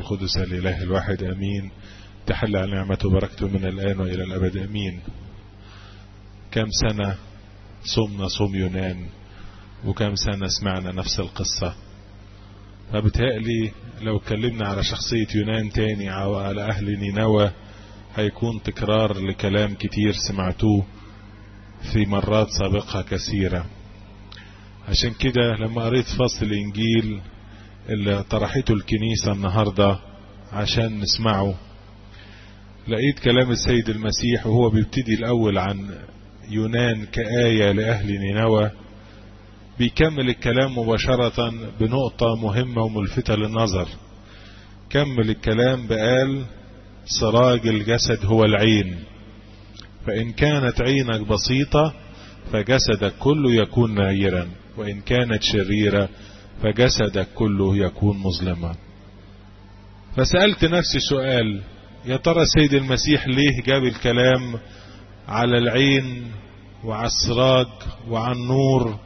القدس الإله الواحد أمين تحل على نعمته وبركته من الآن وإلى الأبد أمين كم سنة صمنا صوم يونان وكم سنة سمعنا نفس القصة فبتهيألي لو اتكلمنا على شخصية يونان تاني أو على أهل نينوى هيكون تكرار لكلام كتير سمعتوه في مرات سابقة كثيرة عشان كده لما قريت فصل الإنجيل اللي طرحته الكنيسة النهاردة عشان نسمعه لقيت كلام السيد المسيح وهو بيبتدي الأول عن يونان كآية لأهل نينوى بيكمل الكلام مباشرة بنقطة مهمة وملفتة للنظر كمل الكلام بقال سراج الجسد هو العين فإن كانت عينك بسيطة فجسدك كله يكون نايرا وإن كانت شريرة فجسدك كله يكون مظلما فسألت نفسي سؤال يا ترى سيد المسيح ليه جاب الكلام على العين وعلى السراج وعلى النور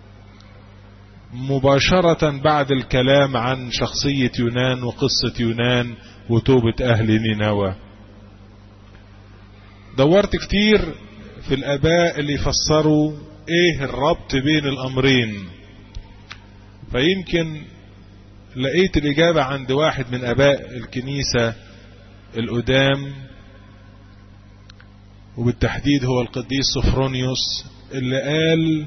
مباشرة بعد الكلام عن شخصية يونان وقصة يونان وتوبة أهل نينوى دورت كتير في الآباء اللي يفسروا ايه الربط بين الأمرين فيمكن لقيت الإجابة عند واحد من أباء الكنيسة القدام وبالتحديد هو القديس سفرونيوس اللي قال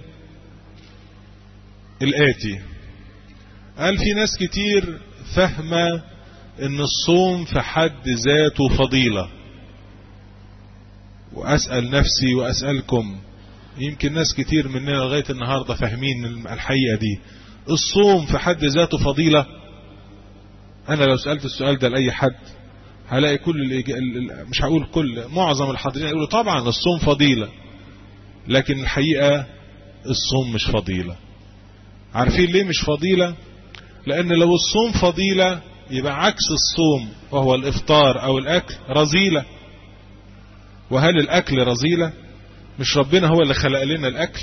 الآتي قال في ناس كتير فاهمة ان الصوم في حد ذاته فضيلة واسأل نفسي واسألكم يمكن ناس كتير مننا لغاية النهاردة فاهمين الحقيقة دي الصوم في حد ذاته فضيلة انا لو سألت السؤال ده لأي حد هلاقي كل الإج... مش هقول كل معظم الحاضرين يقولوا طبعا الصوم فضيلة لكن الحقيقة الصوم مش فضيلة عارفين ليه مش فضيلة لان لو الصوم فضيلة يبقى عكس الصوم وهو الافطار او الاكل رذيلة وهل الاكل رذيلة مش ربنا هو اللي خلق لنا الاكل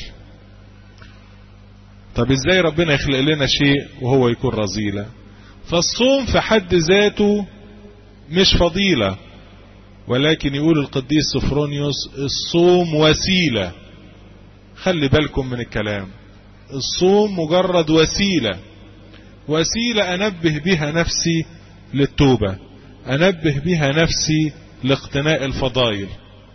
طب ازاي ربنا يخلق لنا شيء وهو يكون رذيلة فالصوم في حد ذاته مش فضيلة ولكن يقول القديس سفرونيوس الصوم وسيلة خلي بالكم من الكلام الصوم مجرد وسيلة وسيلة أنبه بها نفسي للتوبة أنبه بها نفسي لاقتناء الفضائل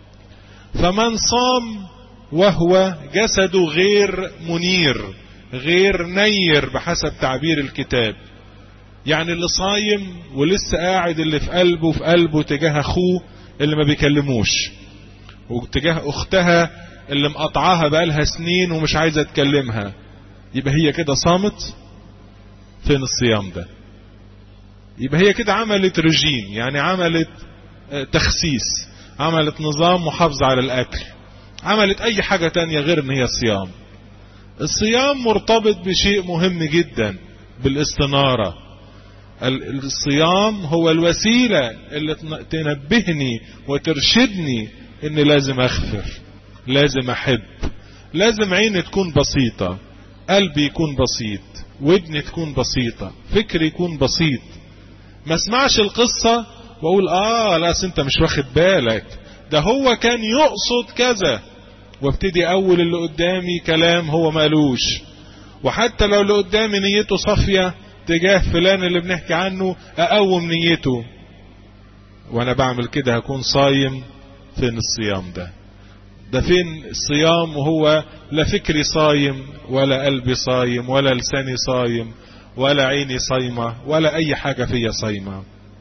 فمن صام وهو جسده غير منير غير نير بحسب تعبير الكتاب يعني اللي صايم ولسه قاعد اللي في قلبه في قلبه تجاه اخوه اللي ما بيكلموش وتجاه اختها اللي مقطعاها بقالها سنين ومش عايزه تكلمها يبقى هي كده صامت فين الصيام ده يبقى هي كده عملت رجيم يعني عملت تخسيس عملت نظام محافظة على الاكل عملت اي حاجة تانية غير ان هي صيام الصيام مرتبط بشيء مهم جدا بالاستنارة الصيام هو الوسيلة اللي تنبهني وترشدني ان لازم اغفر لازم احب لازم عيني تكون بسيطة قلبي يكون بسيط ودني تكون بسيطة فكري يكون بسيط ما اسمعش القصة واقول اه لا انت مش واخد بالك ده هو كان يقصد كذا وابتدي اول اللي قدامي كلام هو مالوش وحتى لو اللي قدامي نيته صافية تجاه فلان اللي بنحكي عنه اقوم نيته وانا بعمل كده هكون صايم فين الصيام ده ده فين الصيام وهو لا فكري صايم ولا قلبي صايم ولا لساني صايم ولا عيني صايمة ولا اي حاجة فيا صايمة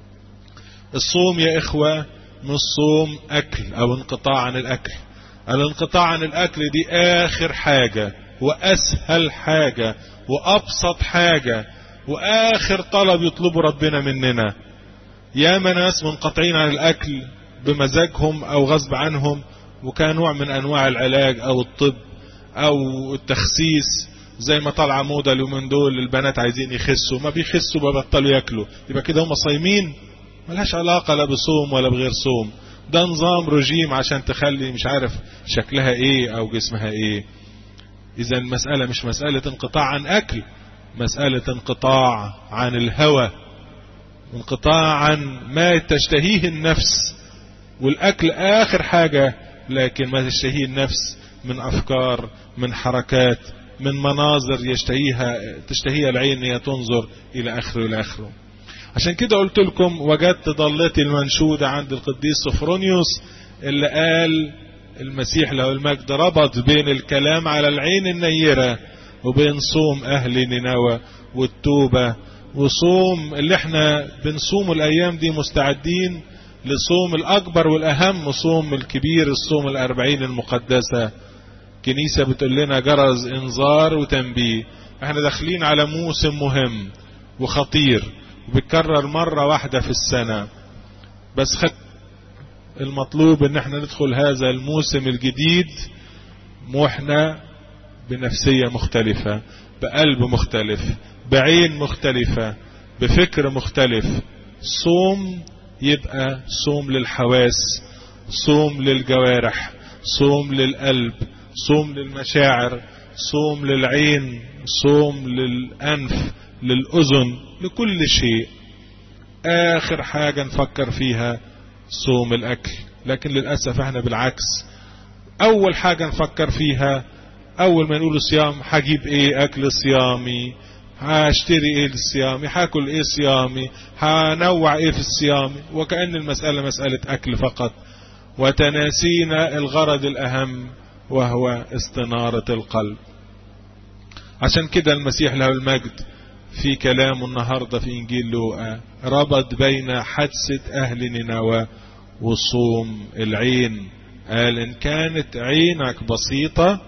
الصوم يا اخوة مش صوم اكل او انقطاع عن الاكل الانقطاع عن الاكل دي اخر حاجة واسهل حاجة وابسط حاجة واخر طلب يطلبه ربنا مننا ياما ناس منقطعين عن الاكل بمزاجهم او غصب عنهم وكان نوع من انواع العلاج او الطب او التخسيس زي ما طالعه موضه اليومين دول البنات عايزين يخسوا ما بيخسوا ببطلوا ياكلوا يبقى كده هم صايمين ملهاش علاقه لا بصوم ولا بغير صوم ده نظام رجيم عشان تخلي مش عارف شكلها ايه او جسمها ايه اذا المسألة مش مسألة انقطاع عن اكل مسألة انقطاع عن الهوى وانقطاع عن ما تشتهيه النفس والأكل آخر حاجة لكن ما تشتهيه النفس من أفكار من حركات من مناظر يشتهيها تشتهيها العين هي تنظر إلى آخره إلى آخره عشان كده قلت لكم وجدت ضلتي المنشودة عند القديس سفرونيوس اللي قال المسيح له المجد ربط بين الكلام على العين النيرة وبين صوم أهل نينوى والتوبة وصوم اللي احنا بنصوم الأيام دي مستعدين لصوم الأكبر والأهم صوم الكبير الصوم الأربعين المقدسة كنيسة بتقول لنا جرز إنذار وتنبيه احنا داخلين على موسم مهم وخطير وبيتكرر مرة واحدة في السنة بس خد المطلوب ان احنا ندخل هذا الموسم الجديد واحنا بنفسية مختلفة بقلب مختلف بعين مختلفة بفكر مختلف صوم يبقى صوم للحواس صوم للجوارح صوم للقلب صوم للمشاعر صوم للعين صوم للأنف للأذن لكل شيء آخر حاجة نفكر فيها صوم الأكل لكن للأسف احنا بالعكس أول حاجة نفكر فيها أول ما نقول صيام هجيب إيه أكل صيامي هشتري إيه للصيامي هاكل إيه صيامي هنوع إيه في الصيامي وكأن المسألة مسألة أكل فقط وتناسينا الغرض الأهم وهو استنارة القلب عشان كده المسيح له المجد في كلامه النهاردة في إنجيل لوقا ربط بين حادثة أهل نينوى وصوم العين قال إن كانت عينك بسيطة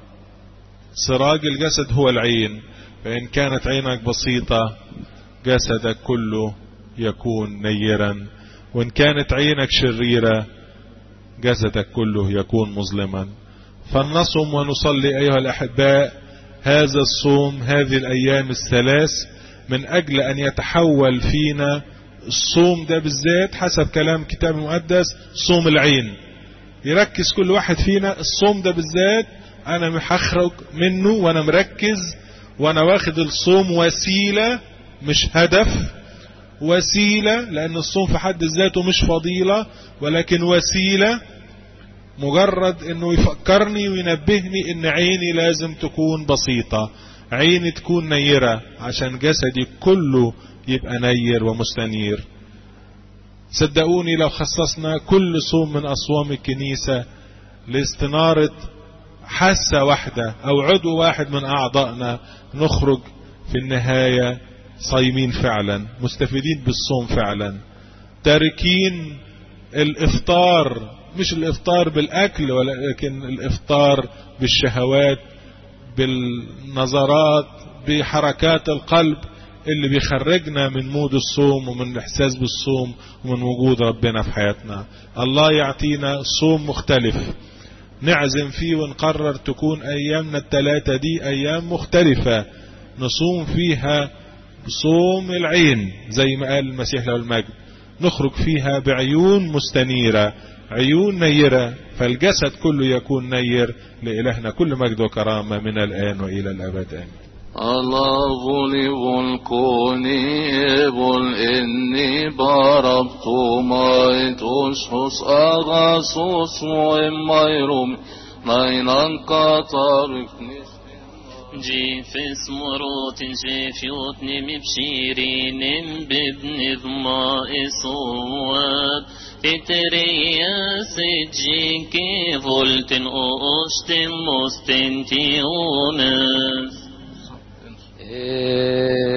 سراج الجسد هو العين فإن كانت عينك بسيطة جسدك كله يكون نيرا وإن كانت عينك شريرة جسدك كله يكون مظلما فلنصم ونصلي أيها الأحباء هذا الصوم هذه الأيام الثلاث من أجل أن يتحول فينا الصوم ده بالذات حسب كلام كتاب المقدس صوم العين يركز كل واحد فينا الصوم ده بالذات أنا هخرج منه وأنا مركز وأنا واخد الصوم وسيلة مش هدف وسيلة لأن الصوم في حد ذاته مش فضيلة ولكن وسيلة مجرد انه يفكرني وينبهني ان عيني لازم تكون بسيطة عيني تكون نيرة عشان جسدي كله يبقى نير ومستنير صدقوني لو خصصنا كل صوم من أصوام الكنيسة لاستنارة حاسة واحدة أو عضو واحد من أعضائنا نخرج في النهاية صايمين فعلا مستفيدين بالصوم فعلا تاركين الإفطار مش الإفطار بالأكل ولكن الإفطار بالشهوات بالنظرات بحركات القلب اللي بيخرجنا من مود الصوم ومن الإحساس بالصوم ومن وجود ربنا في حياتنا الله يعطينا صوم مختلف نعزم فيه ونقرر تكون أيامنا الثلاثة دي أيام مختلفة نصوم فيها صوم العين زي ما قال المسيح له المجد نخرج فيها بعيون مستنيرة عيون نيرة فالجسد كله يكون نير لإلهنا كل مجد وكرامة من الآن وإلى الأبد آمين الله غلب الكوني بل إني بربت ما تشخص أغاسوس وإما يروم نينان قطرك جي في سمروت جي في وطني مبشيرين بابن ضماء صواب في ترياس جي كي فولتن أوشتم مستنتيونس إيه